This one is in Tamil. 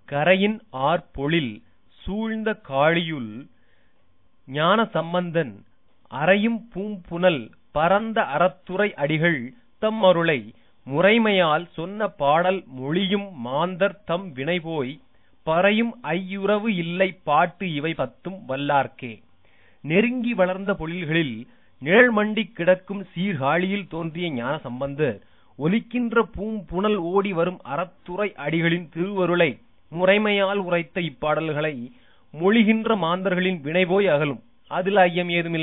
கரையின் ஆர்பொழில் சூழ்ந்த காழியுள் ஞானசம்பந்தன் அறையும் பூம்புனல் பரந்த அறத்துரை அடிகள் தம் அருளை முறைமையால் சொன்ன பாடல் மொழியும் மாந்தர் தம் வினைபோய் பறையும் ஐயுறவு இல்லை பாட்டு இவை பத்தும் வல்லார்க்கே நெருங்கி வளர்ந்த பொழில்களில் நிழல் மண்டிக் கிடக்கும் சீர்காழியில் தோன்றிய ஞான சம்பந்தர் ஒலிக்கின்ற பூம்புனல் ஓடி வரும் அறத்துரை அடிகளின் திருவருளை முறைமையால் உரைத்த இப்பாடல்களை மொழிகின்ற மாந்தர்களின் வினைபோய் அகலும் அதில் ஐயம் ஏதுமில்லை